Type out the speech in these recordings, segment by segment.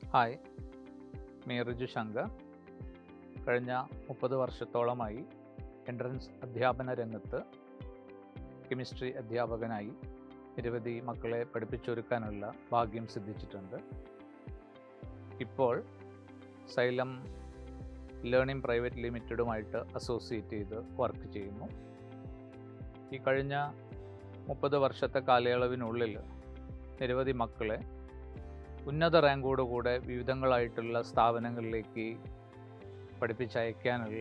hi me Riju Shankar കഴിഞ്ഞ മുപ്പത് വർഷത്തോളമായി എൻട്രൻസ് അധ്യാപന രംഗത്ത് കെമിസ്ട്രി അധ്യാപകനായി നിരവധി മക്കളെ പഠിപ്പിച്ചൊരുക്കാനുള്ള ഭാഗ്യം സിദ്ധിച്ചിട്ടുണ്ട് ഇപ്പോൾ സൈലം ലേണിംഗ് പ്രൈവറ്റ് ലിമിറ്റഡുമായിട്ട് അസോസിയേറ്റ് ചെയ്ത് വർക്ക് ചെയ്യുന്നു ഈ കഴിഞ്ഞ മുപ്പത് വർഷത്തെ കാലയളവിനുള്ളിൽ നിരവധി മക്കളെ ഉന്നത റാങ്കോടുകൂടെ വിവിധങ്ങളായിട്ടുള്ള സ്ഥാപനങ്ങളിലേക്ക് പഠിപ്പിച്ചയക്കാനുള്ള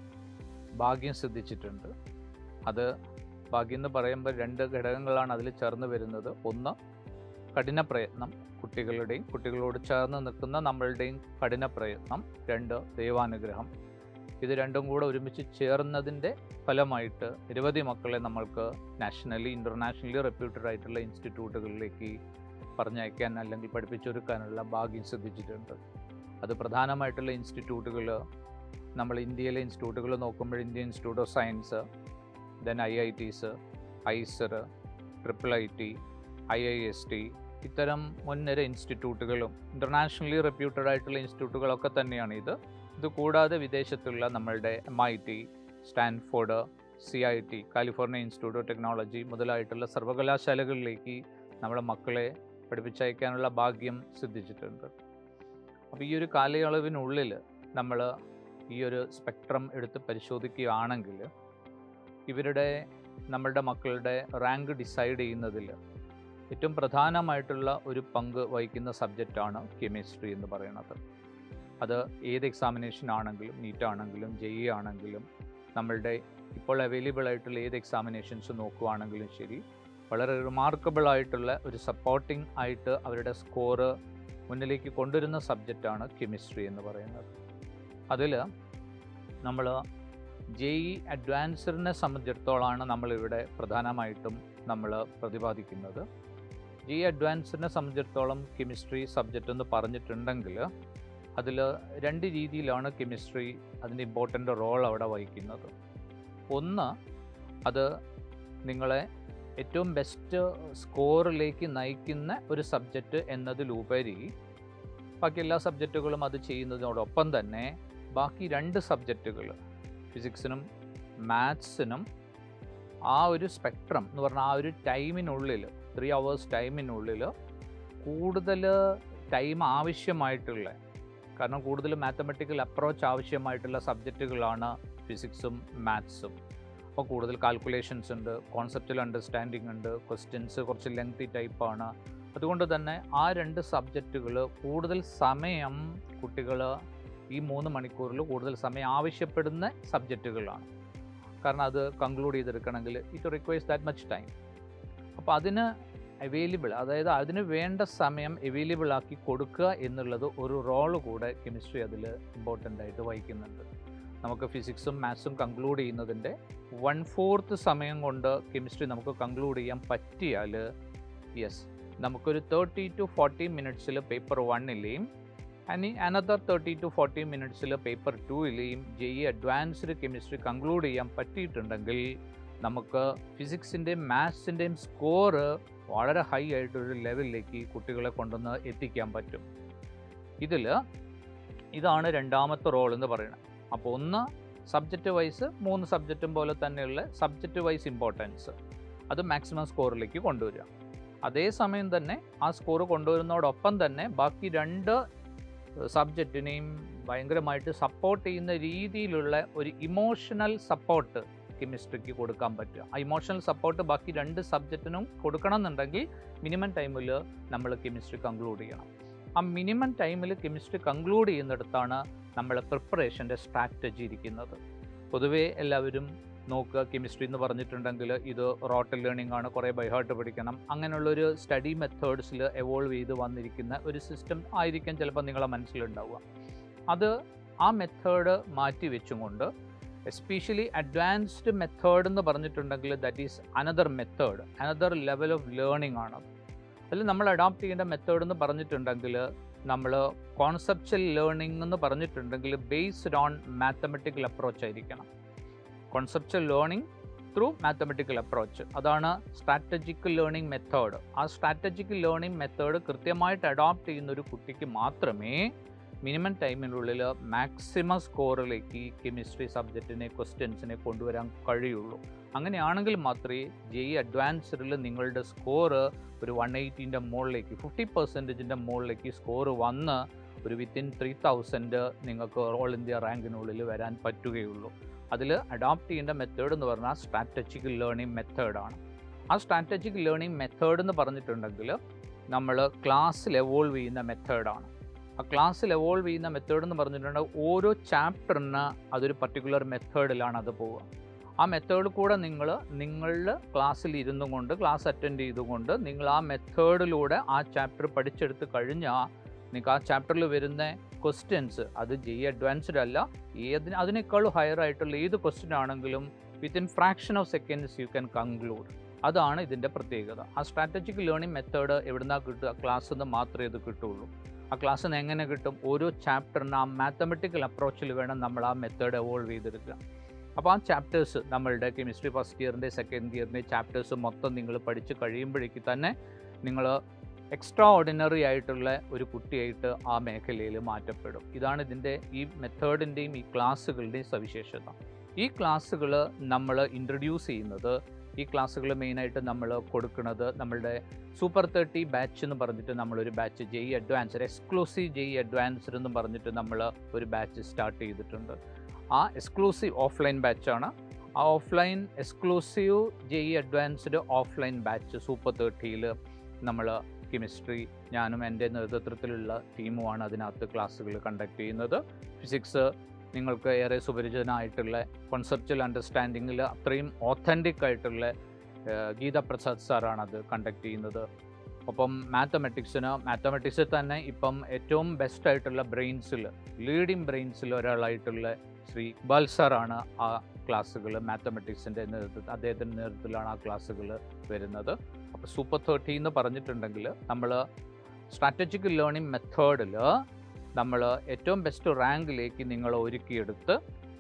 ഭാഗ്യം സിദ്ധിച്ചിട്ടുണ്ട് അത് ഭാഗ്യം എന്ന് പറയുമ്പോൾ രണ്ട് ഘടകങ്ങളാണ് അതിൽ ചേർന്ന് വരുന്നത് ഒന്ന് കഠിന പ്രയത്നം കുട്ടികളുടെയും കുട്ടികളോട് ചേർന്ന് നിൽക്കുന്ന നമ്മളുടെയും കഠിന പ്രയത്നം രണ്ട് ദൈവാനുഗ്രഹം ഇത് രണ്ടും കൂടെ ഒരുമിച്ച് ചേർന്നതിൻ്റെ ഫലമായിട്ട് നിരവധി മക്കളെ നമ്മൾക്ക് നാഷണലി ഇൻ്റർനാഷണലി റെപ്യൂട്ടഡ് ആയിട്ടുള്ള ഇൻസ്റ്റിറ്റ്യൂട്ടുകളിലേക്ക് പറഞ്ഞയക്കാൻ അല്ലെങ്കിൽ പഠിപ്പിച്ചൊരുക്കാനുള്ള ഭാഗ്യം സിദ്ധിച്ചിട്ടുണ്ട് അത് പ്രധാനമായിട്ടുള്ള ഇൻസ്റ്റിറ്റ്യൂട്ടുകൾ നമ്മൾ ഇന്ത്യയിലെ ഇൻസ്റ്റിറ്റ്യൂട്ടുകൾ നോക്കുമ്പോൾ Indian institute of science then I I Ts IISER triple I T I I S T ഇത്തരം മുൻനിര ഇൻസ്റ്റിറ്റ്യൂട്ടുകളും ഇൻ്റർനാഷണലി റെപ്യൂട്ടഡ് ആയിട്ടുള്ള ഇൻസ്റ്റിറ്റ്യൂട്ടുകളൊക്കെ തന്നെയാണ് ഇത് ഇത് കൂടാതെ വിദേശത്തുള്ള നമ്മളുടെ M I T Stanford C I T California institute of technology മുതലായിട്ടുള്ള സർവകലാശാലകളിലേക്ക് നമ്മളെ മക്കളെ പഠിപ്പിച്ചയക്കാനുള്ള ഭാഗ്യം സിദ്ധിച്ചിട്ടുണ്ട് അപ്പോൾ ഈ ഒരു കാലയളവിനുള്ളിൽ നമ്മൾ ഈ ഒരു സ്പെക്ട്രം എടുത്ത് പരിശോധിക്കുകയാണെങ്കിൽ ഇവരുടെ നമ്മളുടെ മക്കളുടെ റാങ്ക് ഡിസൈഡ് ചെയ്യുന്നതിൽ ഏറ്റവും പ്രധാനമായിട്ടുള്ള ഒരു പങ്ക് വഹിക്കുന്ന സബ്ജക്റ്റാണ് കെമിസ്ട്രി എന്ന് പറയുന്നത് അത് ഏത് എക്സാമിനേഷൻ ആണെങ്കിലും നീറ്റ് ആണെങ്കിലും ജെ ഇ ആണെങ്കിലും നമ്മളുടെ ഇപ്പോൾ അവൈലബിൾ ആയിട്ടുള്ള ഏത് എക്സാമിനേഷൻസ് നോക്കുകയാണെങ്കിലും ശരി വളരെ റിമാർക്കബിൾ ആയിട്ടുള്ള ഒരു സപ്പോർട്ടിംഗ് ആയിട്ട് അവരുടെ സ്കോറ് മുന്നിലേക്ക് കൊണ്ടുവരുന്ന സബ്ജക്റ്റാണ് കെമിസ്ട്രി എന്ന് പറയുന്നത് അതിൽ നമ്മൾ ജെ ഇ അഡ്വാൻസറിനെ സംബന്ധിച്ചിടത്തോളമാണ് നമ്മളിവിടെ പ്രധാനമായിട്ടും നമ്മൾ പ്രതിപാദിക്കുന്നത് ജെ ഇ അഡ്വാൻസറിനെ സംബന്ധിച്ചിടത്തോളം കെമിസ്ട്രി സബ്ജക്റ്റ് എന്ന് പറഞ്ഞിട്ടുണ്ടെങ്കിൽ അതിൽ രണ്ട് രീതിയിലാണ് കെമിസ്ട്രി അതിൻ്റെ ഇമ്പോർട്ടൻ്റ് റോൾ അവിടെ വഹിക്കുന്നത് ഒന്ന് അത് നിങ്ങളെ ഏറ്റവും ബെസ്റ്റ് സ്കോറിലേക്ക് നയിക്കുന്ന ഒരു സബ്ജക്റ്റ് എന്നതിലുപരി ബാക്കി എല്ലാ സബ്ജക്റ്റുകളും അത് ചെയ്യുന്നതിനോടൊപ്പം തന്നെ ബാക്കി രണ്ട് സബ്ജക്റ്റുകൾ ഫിസിക്സിനും മാത്സിനും ആ ഒരു സ്പെക്ട്രം എന്ന് പറഞ്ഞാൽ ആ ഒരു ടൈമിനുള്ളിൽ ത്രീ അവേഴ്സ് ടൈമിനുള്ളിൽ കൂടുതൽ ടൈം ആവശ്യമായിട്ടുള്ള കാരണം കൂടുതൽ മാത്തമെറ്റിക്കൽ അപ്രോച്ച് ആവശ്യമായിട്ടുള്ള സബ്ജക്റ്റുകളാണ് ഫിസിക്സും മാത്സും അപ്പോൾ കൂടുതൽ കാൽക്കുലേഷൻസ് ഉണ്ട് കോൺസെപ്റ്റൽ അണ്ടർസ്റ്റാൻഡിങ് ഉണ്ട് ക്വസ്റ്റ്യൻസ് കുറച്ച് ലെങ്തി ടൈപ്പാണ് അതുകൊണ്ട് തന്നെ ആ രണ്ട് സബ്ജക്റ്റുകൾ കൂടുതൽ സമയം കുട്ടികൾ ഈ മൂന്ന് മണിക്കൂറിൽ കൂടുതൽ സമയം ആവശ്യപ്പെടുന്ന സബ്ജക്റ്റുകളാണ് കാരണം അത് കൺക്ലൂഡ് ചെയ്തെടുക്കണമെങ്കിൽ it requires that much time അപ്പോൾ അതിന് അവൈലബിൾ അതായത് അതിന് വേണ്ട സമയം അവൈലബിൾ ആക്കി കൊടുക്കുക എന്നുള്ളത് ഒരു റോള് കൂടെ കെമിസ്ട്രി അതിൽ ഇമ്പോർട്ടൻ്റ് ആയിട്ട് വഹിക്കുന്നുണ്ട് നമുക്ക് ഫിസിക്സും മാത്സും കൺക്ലൂഡ് ചെയ്യുന്നതിൻ്റെ വൺ ഫോർത്ത് സമയം കൊണ്ട് കെമിസ്ട്രി നമുക്ക് കൺക്ലൂഡ് ചെയ്യാൻ പറ്റിയാൽ യെസ് നമുക്കൊരു തേർട്ടി ടു ഫോർട്ടി മിനിറ്റ്സിൽ പേപ്പർ വണ്ണിലെയും and another thirty to forty മിനിറ്റ്സിൽ പേപ്പർ ടൂയിലെയും J E advanced chemistry conclude ചെയ്യാൻ പറ്റിയിട്ടുണ്ടെങ്കിൽ നമുക്ക് ഫിസിക്സിൻ്റെയും മാത്സിൻ്റെയും സ്കോറ് വളരെ ഹൈ ആയിട്ടൊരു ലെവലിലേക്ക് കുട്ടികളെ കൊണ്ടുവന്ന് എത്തിക്കാൻ പറ്റും ഇതിൽ ഇതാണ് രണ്ടാമത്തെ റോൾ എന്ന് പറയുന്നത് അപ്പോൾ ഒന്ന് സബ്ജക്റ്റ് വൈസ് മൂന്ന് സബ്ജക്റ്റും പോലെ തന്നെയുള്ള സബ്ജക്റ്റ് വൈസ് ഇമ്പോർട്ടൻസ് അത് മാക്സിമം സ്കോറിലേക്ക് കൊണ്ടുവരിക അതേസമയം തന്നെ ആ സ്കോർ കൊണ്ടുവരുന്നതോടൊപ്പം തന്നെ ബാക്കി രണ്ട് സബ്ജക്റ്റിനെയും ഭയങ്കരമായിട്ട് സപ്പോർട്ട് ചെയ്യുന്ന രീതിയിലുള്ള ഒരു ഇമോഷണൽ സപ്പോർട്ട് കെമിസ്ട്രിക്ക് കൊടുക്കാൻ പറ്റുക ആ ഇമോഷണൽ സപ്പോർട്ട് ബാക്കി രണ്ട് സബ്ജക്റ്റിനും കൊടുക്കണം എന്നുണ്ടെങ്കിൽ മിനിമം ടൈമിൽ നമ്മൾ കെമിസ്ട്രി കൺക്ലൂഡ് ചെയ്യണം ആ മിനിമം ടൈമിൽ കെമിസ്ട്രി കൺക്ലൂഡ് ചെയ്യുന്നിടത്താണ് നമ്മൾ പ്രിപ്പറേഷൻ്റെ സ്ട്രാറ്റജി ഇരിക്കുന്നത് പൊതുവേ എല്ലാവരും നോക്കുക കെമിസ്ട്രി എന്ന് പറഞ്ഞിട്ടുണ്ടെങ്കിൽ ഇത് റോട്ടൽ ലേണിംഗ് ആണ് കുറേ ബൈഹാർട്ട് പഠിക്കണം അങ്ങനെയുള്ളൊരു സ്റ്റഡി മെത്തേഡ്സിൽ എവോൾവ് ചെയ്ത് വന്നിരിക്കുന്ന ഒരു സിസ്റ്റം ആയിരിക്കും ചിലപ്പോൾ നിങ്ങളെ മനസ്സിലുണ്ടാവുക അത് ആ മെത്തേഡ് മാറ്റി വെച്ചുകൊണ്ട് എസ്പെഷ്യലി അഡ്വാൻസ്ഡ് മെത്തേഡ് എന്ന് പറഞ്ഞിട്ടുണ്ടെങ്കിൽ that is another method another level of learning ആണ് അതിൽ നമ്മൾ അഡോപ്റ്റ് ചെയ്യേണ്ട മെത്തേഡ് എന്ന് പറഞ്ഞിട്ടുണ്ടെങ്കിൽ നമ്മൾ കോൺസെപ്ച്വൽ ലേണിംഗ് എന്ന് പറഞ്ഞിട്ടുണ്ടെങ്കിൽ ബേസ്ഡ് ഓൺ മാത്തമെറ്റിക്കൽ അപ്രോച്ച് ആയിരിക്കണം conceptual learning through mathematical approach അതാണ് സ്ട്രാറ്റജിക്കൽ ലേണിംഗ് മെത്തേഡ് ആ സ്ട്രാറ്റജിക്കൽ ലേണിംഗ് മെത്തേഡ് കൃത്യമായിട്ട് അഡോപ്റ്റ് ചെയ്യുന്ന ഒരു കുട്ടിക്ക് മാത്രമേ മിനിമം ടൈമിനുള്ളിൽ മാക്സിമം സ്കോറിലേക്ക് കെമിസ്ട്രി സബ്ജക്റ്റിനെ ക്വസ്റ്റ്യൻസിനെ കൊണ്ടുവരാൻ കഴിയുള്ളൂ അങ്ങനെയാണെങ്കിൽ മാത്രമേ ജെ ഇ അഡ്വാൻസ്ഡിൽ നിങ്ങളുടെ സ്കോറ് ഒരു വൺ എയ്റ്റീൻ്റെ മുകളിലേക്ക് ഫിഫ്റ്റി പെർസെൻറ്റേജിൻ്റെ മുകളിലേക്ക് സ്കോർ വന്ന് ഒരു വിത്തിൻ ത്രീ തൗസൻഡ് നിങ്ങൾക്ക് ഓൾ ഇന്ത്യ റാങ്കിനുള്ളിൽ വരാൻ പറ്റുകയുള്ളൂ അതിൽ അഡോപ്റ്റ് ചെയ്യേണ്ട മെത്തേഡ് എന്ന് പറഞ്ഞാൽ സ്ട്രാറ്റജിക്കൽ ലേണിംഗ് മെത്തേഡാണ് ആ സ്ട്രാറ്റജിക് ലേണിംഗ് മെത്തേഡ് എന്ന് പറഞ്ഞിട്ടുണ്ടെങ്കിൽ നമ്മൾ ക്ലാസ്സിൽ എവോൾവ് ചെയ്യുന്ന മെത്തേഡാണ് ആ ക്ലാസ്സിൽ എവോൾവ് ചെയ്യുന്ന മെത്തേഡ് എന്ന് പറഞ്ഞിട്ടുണ്ടെങ്കിൽ ഓരോ ചാപ്റ്ററിന് അതൊരു പർട്ടിക്കുലർ മെത്തേഡിലാണ് അത് പോവുക ആ മെത്തേഡ് കൂടെ നിങ്ങൾ നിങ്ങളുടെ ക്ലാസ്സിൽ ഇരുന്നു കൊണ്ട് ക്ലാസ് അറ്റൻഡ് ചെയ്തുകൊണ്ട് നിങ്ങൾ ആ മെത്തേഡിലൂടെ ആ ചാപ്റ്റർ പഠിച്ചെടുത്ത് കഴിഞ്ഞാൽ നിങ്ങൾക്ക് ആ ചാപ്റ്ററിൽ വരുന്ന ക്വസ്റ്റ്യൻസ് അത് ജി അഡ്വാൻസ്ഡ് അല്ല ഏതിന് അതിനേക്കാളും ഹയർ ആയിട്ടുള്ള ഏത് ക്വസ്റ്റ്യൻ ആണെങ്കിലും within fraction of seconds you can conclude അതാണ് ഇതിൻ്റെ പ്രത്യേകത ആ സ്ട്രാറ്റജിക് ലേണിംഗ് മെത്തേഡ് എവിടുന്നാ കിട്ടുക ക്ലാസ്സിൽ നിന്ന് മാത്രമേ ഇത് കിട്ടുള്ളൂ ആ ക്ലാസ്സിൽ നിന്ന് എങ്ങനെ കിട്ടും ഓരോ ചാപ്റ്ററിന് ആ മാത്തമെറ്റിക്കൽ അപ്രോച്ചിൽ വേണം നമ്മൾ ആ മെത്തേഡ് എവോൾവ് ചെയ്തെടുക്കുക അപ്പോൾ ആ ചാപ്റ്റേഴ്സ് നമ്മളുടെ കെമിസ്ട്രി ഫസ്റ്റ് ഇയറിൻ്റെ സെക്കൻഡ് ഇയറിൻ്റെ ചാപ്റ്റേഴ്സ് മൊത്തം നിങ്ങൾ പഠിച്ച് കഴിയുമ്പോഴേക്ക് തന്നെ നിങ്ങൾ എക്സ്ട്രാ ഓർഡിനറി ആയിട്ടുള്ള ഒരു കുട്ടിയായിട്ട് ആ മേഖലയിൽ മാറ്റപ്പെടും ഇതാണ് ഇതിൻ്റെ ഈ മെത്തേഡിൻ്റെയും ഈ ക്ലാസ്സുകളുടെയും സവിശേഷത ഈ ക്ലാസ്സുകൾ നമ്മൾ ഇൻട്രൊഡ്യൂസ് ചെയ്യുന്നത് ഈ ക്ലാസ്സുകൾ മെയിനായിട്ട് നമ്മൾ കൊടുക്കുന്നത് നമ്മളുടെ സൂപ്പർ തേർട്ടി ബാച്ച് എന്ന് പറഞ്ഞിട്ട് നമ്മളൊരു batch JEE advanced exclusive JEE advanced എന്ന് പറഞ്ഞിട്ട് നമ്മൾ ഒരു ബാച്ച് സ്റ്റാർട്ട് ചെയ്തിട്ടുണ്ട് ആ എക്സ്ക്ലൂസീവ് ഓഫ്ലൈൻ ബാച്ചാണ് ആ offline exclusive JEE advanced offline batch super തേർട്ടിയിൽ നമ്മൾ കെമിസ്ട്രി ഞാനും എൻ്റെ നേതൃത്വത്തിലുള്ള ടീമുമാണ് അതിനകത്ത് ക്ലാസ്സുകൾ കണ്ടക്ട് ചെയ്യുന്നത് ഫിസിക്സ് നിങ്ങൾക്ക് ഏറെ സുപരിചിതനായിട്ടുള്ള കോൺസെപ്ച്വൽ അണ്ടർസ്റ്റാൻഡിങ്ങിൽ അത്രയും ഓത്തൻറ്റിക് ആയിട്ടുള്ള ഗീത പ്രസാദ് സാറാണ് അത് കണ്ടക്ട് ചെയ്യുന്നത് ഒപ്പം മാത്തമെറ്റിക്സിന് മാത്തമെറ്റിക്സിൽ തന്നെ ഇപ്പം ഏറ്റവും ബെസ്റ്റ് ആയിട്ടുള്ള ബ്രെയിൻസിൽ ലീഡിങ് ബ്രെയിൻസിൽ ഒരാളായിട്ടുള്ള ശ്രീ ഇക്ബാൽ സാറാണ് ആ ക്ലാസ്സുകൾ മാത്തമെറ്റിക്സിൻ്റെ നേതൃത്വം അദ്ദേഹത്തിൻ്റെ നേതൃത്വത്തിലാണ് ആ ക്ലാസ്സുകൾ വരുന്നത് അപ്പോൾ സൂപ്പർ തേർട്ടി എന്ന് പറഞ്ഞിട്ടുണ്ടെങ്കിൽ നമ്മൾ സ്ട്രാറ്റജിക് ലേണിംഗ് മെത്തേഡിൽ നമ്മൾ ഏറ്റവും ബെസ്റ്റ് റാങ്കിലേക്ക് നിങ്ങൾ ഒരുക്കിയെടുത്ത്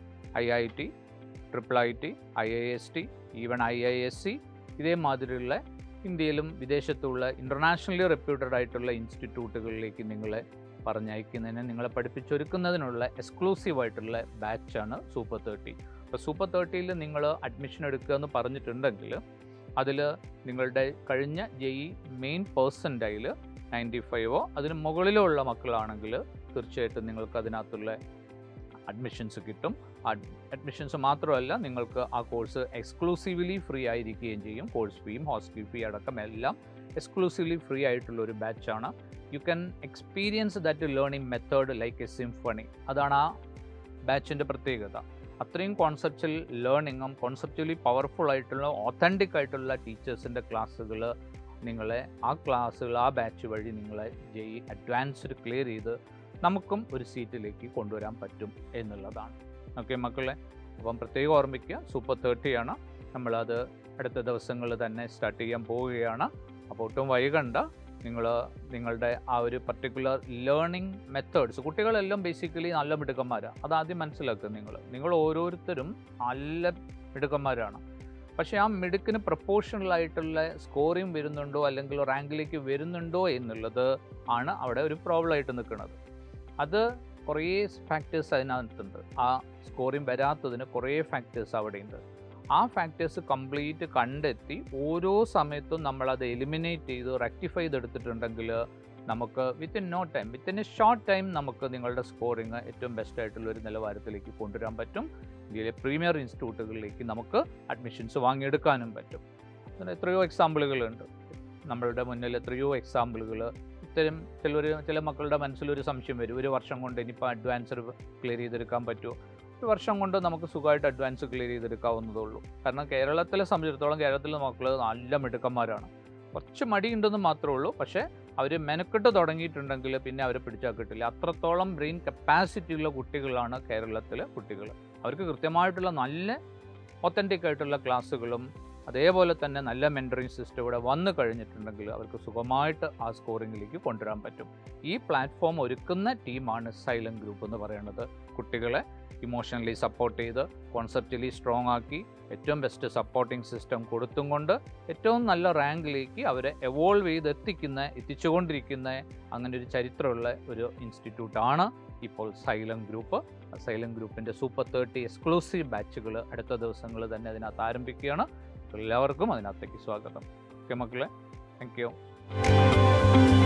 I I T triple I T I I S T even I I S C ഇതേമാതിരിയുള്ള ഇന്ത്യയിലും വിദേശത്തുള്ള ഇൻ്റർനാഷണലി റെപ്യൂട്ടഡ് ആയിട്ടുള്ള ഇൻസ്റ്റിറ്റ്യൂട്ടുകളിലേക്ക് നിങ്ങളെ പറഞ്ഞയക്കുന്നതിന് നിങ്ങളെ പഠിപ്പിച്ചൊരുക്കുന്നതിനുള്ള എക്സ്ക്ലൂസീവ് ആയിട്ടുള്ള ബാച്ചാണ് സൂപ്പർ തേർട്ടി അപ്പോൾ സൂപ്പർ തേർട്ടിയിൽ നിങ്ങൾ അഡ്മിഷൻ എടുക്കുക എന്ന് പറഞ്ഞിട്ടുണ്ടെങ്കിൽ അതിൽ നിങ്ങളുടെ കഴിഞ്ഞ ജെഇ മെയിൻ പേഴ്സൻറ്റൈൽ നയൻറ്റി ഫൈവോ അതിന് മുകളിലോ ഉള്ള മക്കളാണെങ്കിൽ തീർച്ചയായിട്ടും നിങ്ങൾക്ക് അതിനകത്തുള്ള അഡ്മിഷൻസ് കിട്ടും അഡ്മിഷൻസ് മാത്രമല്ല നിങ്ങൾക്ക് ആ കോഴ്സ് എക്സ്ക്ലൂസീവ്ലി ഫ്രീ ആയിരിക്കുകയും ചെയ്യും കോഴ്സ് ഫീയും ഹോസ്റ്റൽ ഫീ അടക്കം എല്ലാം എക്സ്ക്ലൂസീവ്ലി ഫ്രീ ആയിട്ടുള്ള ഒരു ബാച്ചാണ് you can experience that learning method like a symphony അതാണ് ആ ബാച്ചിൻ്റെ പ്രത്യേകത അത്രയും കോൺസെപ്ച്വൽ ലേണിങ്ങും കോൺസെപ്ച്വലി പവർഫുൾ ആയിട്ടുള്ള ഓത്തൻറ്റിക് ആയിട്ടുള്ള ടീച്ചേഴ്സിൻ്റെ ക്ലാസ്സുകൾ നിങ്ങളെ ആ ക്ലാസ്സുകൾ ആ ബാച്ച് വഴി നിങ്ങളെ ജെയ് അഡ്വാൻസ്ഡ് ക്ലിയർ ചെയ്ത് നമുക്കും ഒരു സീറ്റിലേക്ക് കൊണ്ടുവരാൻ പറ്റും എന്നുള്ളതാണ് ഓക്കെ മക്കളെ അപ്പം പ്രത്യേകം ഓർമ്മിക്കുക സൂപ്പർ തേർട്ടിയാണ് നമ്മളത് അടുത്ത ദിവസങ്ങളിൽ തന്നെ സ്റ്റാർട്ട് ചെയ്യാൻ പോവുകയാണ് അപ്പോൾ ഒട്ടും വൈകണ്ട നിങ്ങൾ നിങ്ങളുടെ ആ ഒരു പർട്ടിക്കുലർ ലേണിംഗ് മെത്തേഡ്സ് കുട്ടികളെല്ലാം ബേസിക്കലി നല്ല മിടുക്കന്മാരാണ് അതാദ്യം മനസ്സിലാക്കുക നിങ്ങൾ നിങ്ങൾ ഓരോരുത്തരും നല്ല മിടുക്കന്മാരാണ് പക്ഷേ ആ മിടുക്കിന് പ്രപ്പോർഷണൽ ആയിട്ടുള്ള സ്കോറിങ് വരുന്നുണ്ടോ അല്ലെങ്കിൽ റാങ്കിലേക്ക് വരുന്നുണ്ടോ എന്നുള്ളത് ആണ് അവിടെ ഒരു പ്രോബ്ലം ആയിട്ട് നിൽക്കുന്നത് അത് കുറേ ഫാക്ടേഴ്സ് അതിനകത്തുണ്ട് ആ സ്കോറിങ് വരാത്തതിന് കുറേ ഫാക്ടേഴ്സ് അവിടെയുണ്ട് ആ ഫാക്ടേഴ്സ് കംപ്ലീറ്റ് കണ്ടെത്തി ഓരോ സമയത്തും നമ്മളത് എലിമിനേറ്റ് ചെയ്ത് റെക്ടിഫൈ ചെയ്തെടുത്തിട്ടുണ്ടെങ്കിൽ നമുക്ക് within no time within a short time നമുക്ക് നിങ്ങളുടെ സ്കോറിങ് ഏറ്റവും ബെസ്റ്റ് ആയിട്ടുള്ള ഒരു നിലവാരത്തിലേക്ക് കൊണ്ടുവരാൻ പറ്റും ഇന്ത്യയിലെ പ്രീമിയർ ഇൻസ്റ്റിറ്റ്യൂട്ടുകളിലേക്ക് നമുക്ക് അഡ്മിഷൻസ് വാങ്ങിയെടുക്കാനും പറ്റും അങ്ങനെ എത്രയോ എക്സാമ്പിളുകളുണ്ട് നമ്മളുടെ മുന്നിൽ എത്രയോ എക്സാമ്പിളുകൾ ഇത്തരം ചിലർ ചില മക്കളുടെ മനസ്സിലൊരു സംശയം വരും ഒരു വർഷം കൊണ്ട് ഇനിയിപ്പോൾ അഡ്വാൻസ് ക്ലിയർ ചെയ്തെടുക്കാൻ പറ്റുമോ ഒരു വർഷം കൊണ്ട് നമുക്ക് സുഖമായിട്ട് അഡ്വാൻസ് ക്ലിയർ ചെയ്തെടുക്കാവുന്നതേ ഉള്ളൂ കാരണം കേരളത്തിലെ സംബന്ധിച്ചിടത്തോളം കേരളത്തിലെ മക്കൾ നല്ല മിടുക്കന്മാരാണ് കുറച്ച് മടിയുണ്ടെന്ന് മാത്രമേ ഉള്ളൂ പക്ഷേ അവർ മെനക്കെട്ട് തുടങ്ങിയിട്ടുണ്ടെങ്കിൽ പിന്നെ അവരെ പിടിച്ചാൽ കിട്ടില്ല അത്രത്തോളം ബ്രെയിൻ കപ്പാസിറ്റി ഉള്ള കുട്ടികളാണ് കേരളത്തിലെ കുട്ടികൾ അവർക്ക് കൃത്യമായിട്ടുള്ള നല്ല ഒത്തൻറ്റിക് ആയിട്ടുള്ള ക്ലാസ്സുകളും അതേപോലെ തന്നെ നല്ല മെൻറ്ററിങ് സിസ്റ്റം ഇവിടെ വന്നു കഴിഞ്ഞിട്ടുണ്ടെങ്കിൽ അവർക്ക് സുഖമായിട്ട് ആ സ്കോറിങ്ങിലേക്ക് കൊണ്ടുവരാൻ പറ്റും ഈ പ്ലാറ്റ്ഫോം ഒരുക്കുന്ന ടീമാണ് സൈലന്റ് ഗ്രൂപ്പ് എന്ന് പറയുന്നത് കുട്ടികളെ ഇമോഷണലി സപ്പോർട്ട് ചെയ്ത് കോൺസെപ്റ്റലി സ്ട്രോങ് ആക്കി ഏറ്റവും ബെസ്റ്റ് സപ്പോർട്ടിംഗ് സിസ്റ്റം കൊടുത്തും കൊണ്ട് ഏറ്റവും നല്ല റാങ്കിലേക്ക് അവരെ എവോൾവ് ചെയ്ത് എത്തിക്കുന്ന എത്തിച്ചുകൊണ്ടിരിക്കുന്ന അങ്ങനെ ഒരു ചരിത്രമുള്ള ഒരു ഇൻസ്റ്റിറ്റ്യൂട്ടാണ് ഇപ്പോൾ സൈലം ഗ്രൂപ്പ് സൈലം ഗ്രൂപ്പിൻ്റെ സൂപ്പർ തേർട്ടി എക്സ്ക്ലൂസീവ് ബാച്ചുകൾ അടുത്ത ദിവസങ്ങൾ തന്നെ അതിനകത്ത് ആരംഭിക്കുകയാണ് എല്ലാവർക്കും അതിനകത്തേക്ക് സ്വാഗതം ഓക്കെ മക്കളെ താങ്ക് യു